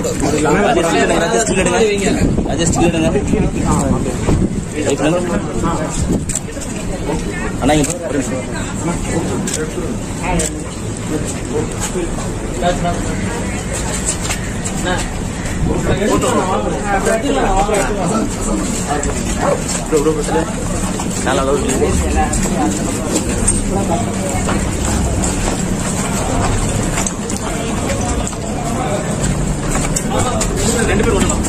ராஜஸ்டில் எடுங்க ராஜஸ்டில் எடுங்க Right ல. அண்ணா இங்க ஒரு நிமிஷம் bro bro bro நாலு அளவு இருக்கு. ரெண்டு பேர் ஒண்ணு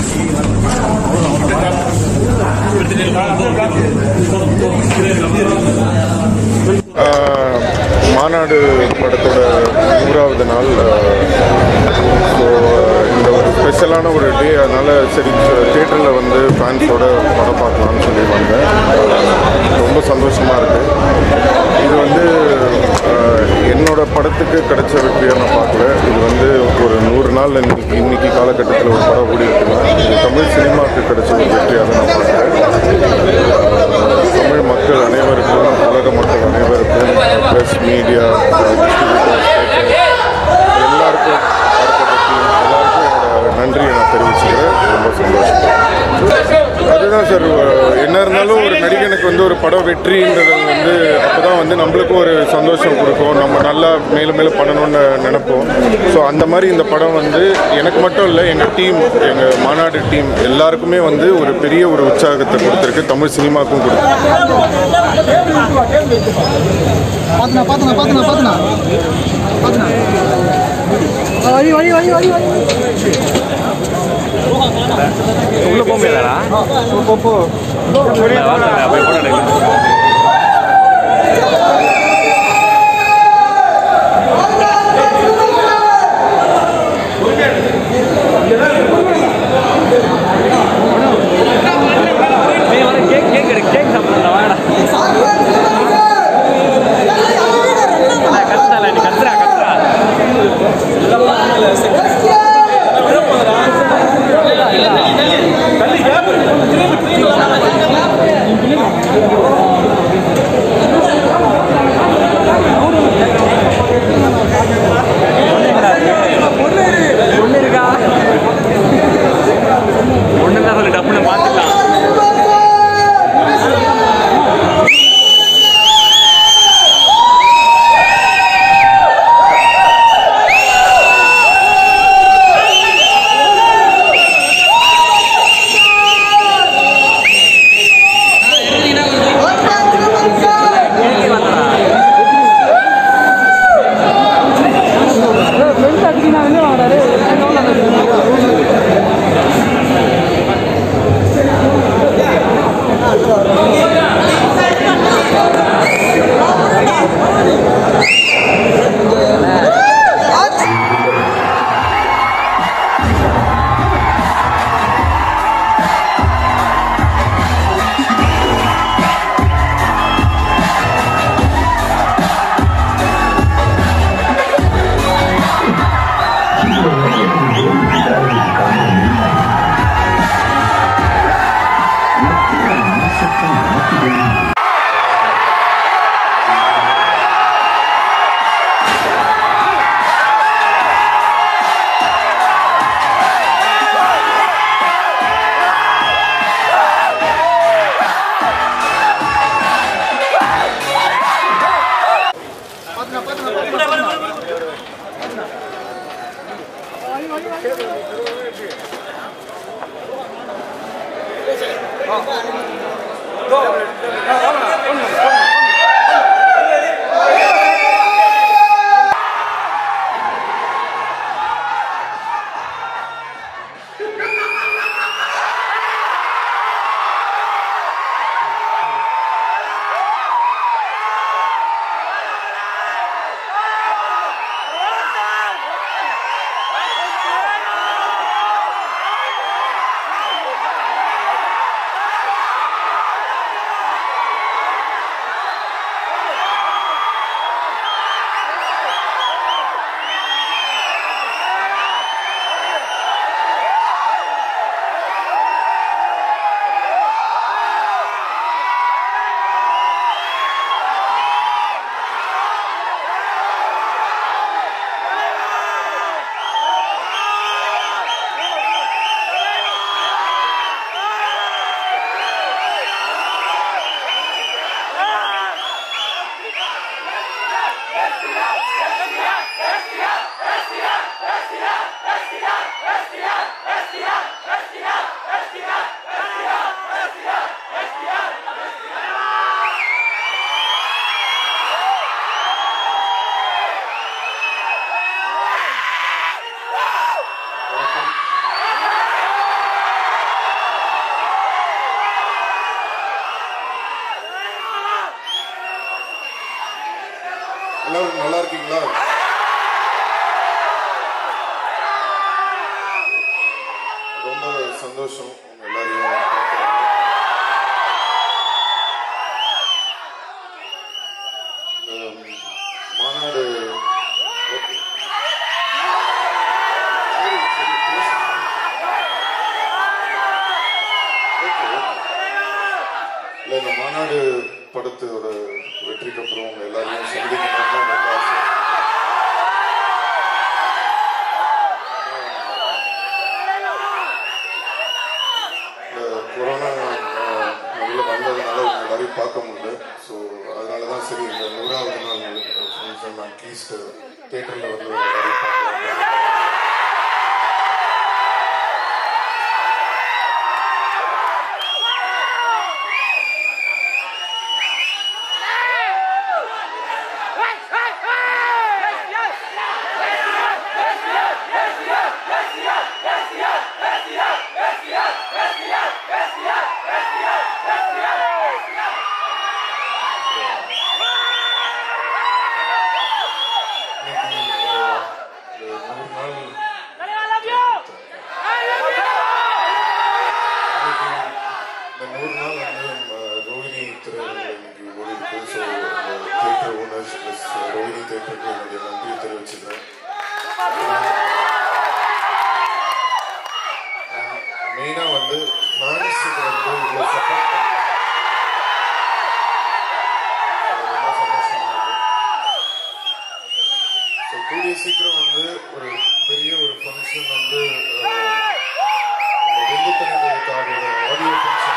ஆஹ் மாநாடு படத்தோட நூறாவது நாள் ஸோ இந்த ஒரு ஸ்பெஷலான ஒரு டே அதனால சரி தியேட்டரில் வந்து ஃபேன்ஸோட படம் பார்க்கலாம்னு சொல்லி வந்தேன் ரொம்ப சந்தோஷமாக இருக்குது இது வந்து ஆஹ் என்னோட படத்துக்கு கிடைச்ச வெற்றியை நான் பார்க்கல இது வந்து ஒரு நூறு நாள் இன்னைக்கு இன்னைக்கு காலகட்டத்தில் ஒரு படம் ஓடி இருக்குன்னா இது தமிழ் சினிமாவுக்கு கிடைச்ச ஒரு வெற்றியாக தான் நான் பார்க்குறேன் தமிழ் மக்கள் அனைவருக்கும் உலக மக்கள் அனைவருக்கும் ப்ரெஸ் மீடியா எல்லாருக்கும் படத்தை பற்றி எல்லாருக்கும் என்னோட நன்றியை நான் தெரிவிச்சுக்கிறேன் ரொம்ப சந்தோஷம் அதுதான் சார் என்ன இருந்தாலும் ஒரு நடிகனுக்கு வந்து ஒரு படம் வெற்றின்றது வந்து அப்போ தான் வந்து நம்மளுக்கும் ஒரு சந்தோஷம் கொடுக்கும் நம்ம நல்லா மேலும் மேலும் பண்ணணும்னு நினைப்போம் ஸோ அந்த மாதிரி இந்த படம் வந்து எனக்கு மட்டும் இல்லை எங்கள் டீம் எங்கள் மாநாடு டீம் எல்லாருக்குமே வந்து ஒரு பெரிய ஒரு உற்சாகத்தை கொடுத்துருக்கு தமிழ் சினிமாவுக்கும் கொடுத்துருக்கு பாத்துனா பாத்துனா பாத்துனா பாத்துனா பாத்துனா வழி வழி வழி வழி வழி உள்ள போக முடியாதா போ போ போய் போட கேக் கேக் எடு கேக் சாப்பிடலாம் வாடா கத்துறா நீ கத்துறா கத்துறா ஒண்ணு இருக்கா ஒண்ணு தான் சொல்லி டப்புன்னு பார்த்துக்கலாம் எல்லாரும் நல்லா இருக்கீங்களா ரொம்ப சந்தோஷம் உங்க எல்லாரையும் பார்க்கறதுல. இந்த மாநாடு ஓகே. சரி, சரி, பேசுங்க. Okay, okay. இல்ல இந்த மாநாடு படத்தோட வெற்றிக்கு அப்புறம் உங்க எல்லாரையும் சந்திக்கணும்னு ரொம்ப ஆசை இந்த கொரோனா அஹ், நடுவுல வந்ததுனால உங்க எல்லாரையும் பார்க்க முடியல ஸோ அதனால தான் சரி இந்த நூறாவது நாள் ஃபங்க்ஷன் அட்லீஸ்ட் தேட்டரில் வந்து உங்க எல்லாரையும் பார்க்கலாம் இன்னைக்கு அஹ், இந்த நூறு நாள் இந்த நூறு நாள் வந்து நம்ம ரோஹிணி திரையரங்கில் இன்னைக்கு ஓடி இருக்கு so theatre owners plus Rohini தியேட்டருக்கு என்னுடைய நன்றியை தெரிவிச்சுக்கிறேன் மெயினாக வந்து ஃப்ரான்ஸுக்கு வந்து இவ்வளோ சப்போர்ட் ரொம்ப சந்தோஷமா இருக்கு ஸோ கூடிய சீக்கிரம் வந்து ஒரு பெரிய ஒரு ஃபங்க்ஷன் வந்து அஹ், இந்த வெந்துத்தனங்களுக்காக ஆடியோ ஃபங்க்ஷன்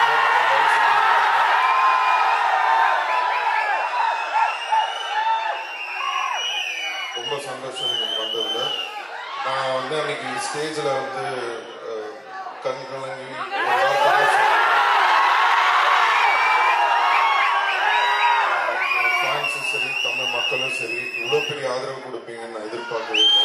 ரொம்ப சந்தோஷம் எனக்கு வந்ததுல நான் வந்து அன்னைக்கு ஸ்டேஜில் வந்து அஹ், கண் கலங்கி ஒரு வார்த்தை தான் சொன்னேன். ஃபேன்ஸும் சரி தமிழ் மக்களும் சரி இவ்வளோ பெரிய ஆதரவு கொடுப்பீங்கன்னு நான் எதிர்பார்க்கவே இல்லை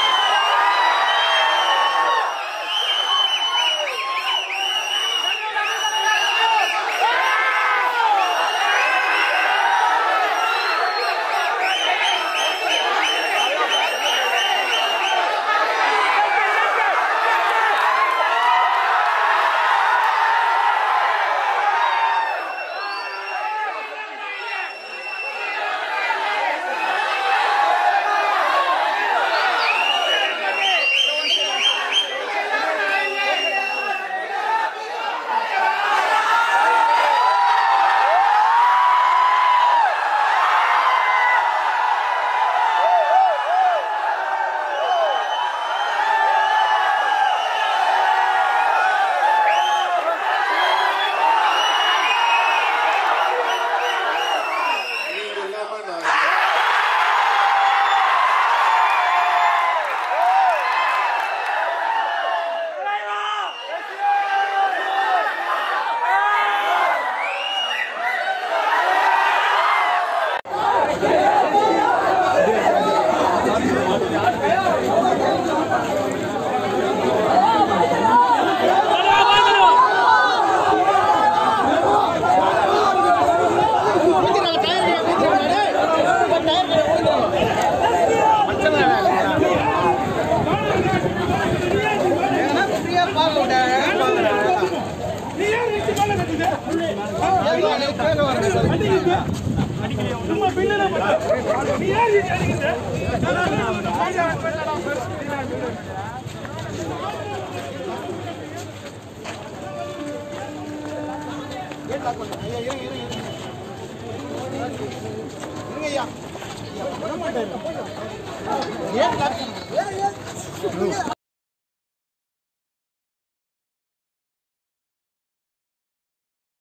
நீங்க இல்லாம நான் ஐயா